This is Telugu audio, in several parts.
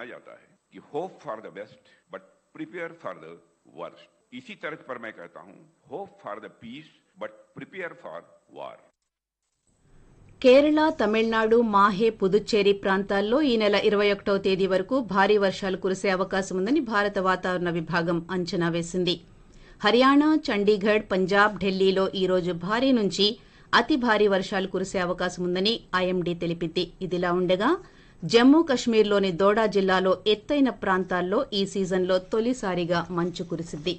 माना जाता है कि hope for the best but prepare for the worst इसी तर्क पर मैं कहता हूं hope for the peace but prepare for war Kerala Tamil Nadu Mahe Puducherry ప్రాంతాల్లో ఈ నెల ఇరవై ఒకటవ తేదీ వరకు భారీ వర్షాలు కురిసే అవకాశం ఉందని భారత వాతావరణ విభాగం అంచనా వేసింది హర్యానా చండీగఢ్ పంజాబ్ ఢిల్లీలో ఈ రోజు భారీ నుంచి అతి భారీ వర్షాలు కురిసే అవకాశం ఉందని ఐఎండీ తెలిపింది ఇదిలా ఉండగా జమ్మూ కశ్మీర్లోని దోడా జిల్లాలో ఎత్తైన ప్రాంతాల్లో ఈ సీజన్లో తొలిసారిగా మంచు కురిసింది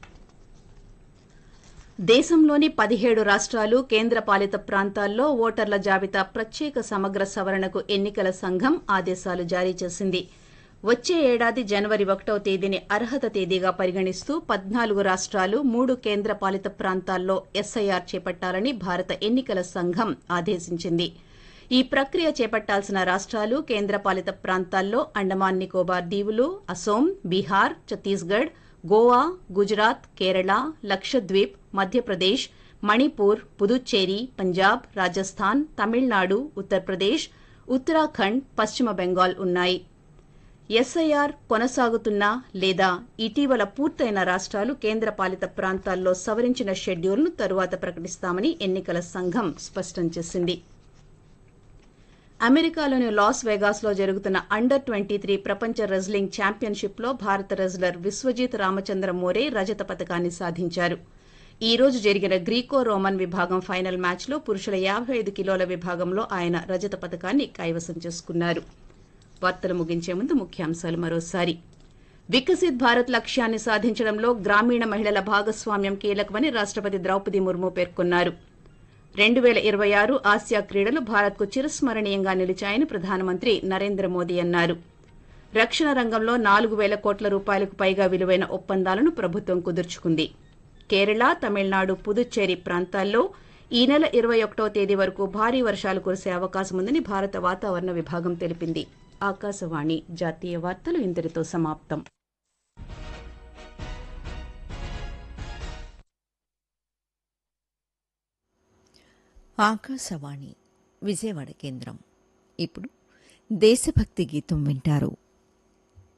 దేశంలోని పదిహేడు రాష్ట్రాలు కేంద్రపాలిత ప్రాంతాల్లో ఓటర్ల జాబితా ప్రత్యేక సమగ్ర సవరణకు ఎన్నికల సంఘం ఆదేశాలు జారీ చేసింది వచ్చే ఏడాది జనవరి ఒకటవ తేదీని అర్హత తేదీగా పరిగణిస్తూ పద్నాలుగు రాష్ట్రాలు మూడు కేంద్రపాలిత ప్రాంతాల్లో ఎస్ఐఆర్ చేపట్టాలని భారత ఎన్నికల సంఘం ఆదేశించింది ఈ ప్రక్రియ చేపట్టాల్సిన రాష్ట్రాలు కేంద్రపాలిత ప్రాంతాల్లో అండమాన్ నికోబార్ దీవులు అసోం బీహార్ ఛత్తీస్గఢ్ గోవా గుజరాత్ కేరళ లక్షద్వీప్ మధ్యప్రదేశ్ మణిపూర్ పుదుచ్చేరి పంజాబ్ రాజస్థాన్ తమిళనాడు ఉత్తరప్రదేశ్ ఉత్తరాఖండ్ పశ్చిమ బెంగాల్ ఉన్నాయి ఎస్ఐఆర్ కొనసాగుతున్న లేదా ఇటీవల పూర్తయిన రాష్ట్రాలు కేంద్రపాలిత ప్రాంతాల్లో సవరించిన షెడ్యూల్ను తరువాత ప్రకటిస్తామని ఎన్నికల సంఘం స్పష్టం చేసింది అమెరికాలోని లాస్ వెగాస్లో జరుగుతున్న అండర్ ట్వంటీ త్రీ ప్రపంచ రెజ్లింగ్ ఛాంపియన్షిప్లో భారత రెజ్లర్ విశ్వజిత్ రామచంద్ర మోరే రజత పథకాన్ని సాధించారు ఈ రోజు జరిగిన గ్రీకో రోమన్ విభాగం ఫైనల్ మ్యాచ్లో పురుషుల యాభై ఐదు కిలోల విభాగంలో ఆయన రజత పథకాన్ని కైవసం చేసుకున్నారు వార్తలు ముగించే ముందు ముఖ్యాంశాలు మరోసారి వికసిత్ భారత్ లక్ష్యాన్ని సాధించడంలో గ్రామీణ మహిళల భాగస్వామ్యం కీలకమని రాష్టపతి ద్రౌపది ముర్ము పేర్కొన్నారు రెండు వేల ఇరవై ఆరు ఆసియా క్రీడలు భారత్కు చిరస్మరణీయంగా నిలిచాయని ప్రధానమంత్రి నరేంద్ర మోదీ అన్నారు రక్షణ రంగంలో నాలుగు వేల కోట్ల రూపాయలకు పైగా విలువైన ఒప్పందాలను ప్రభుత్వం కుదుర్చుకుంది కేరళ తమిళనాడు పుదుచ్చేరి ప్రాంతాల్లో ఈ నెల ఇరవై ఒకటో తేదీ వరకు భారీ వర్షాలు కురిసే అవకాశం ఉందని భారత వాతావరణ విభాగం తెలిపింది ఆకాశవాణి జాతీయ వార్తలు ఇంతటితో సమాప్తం ఆకాశవాణి విజయవాడ కేంద్రం ఇప్పుడు దేశభక్తి గీతం వింటారు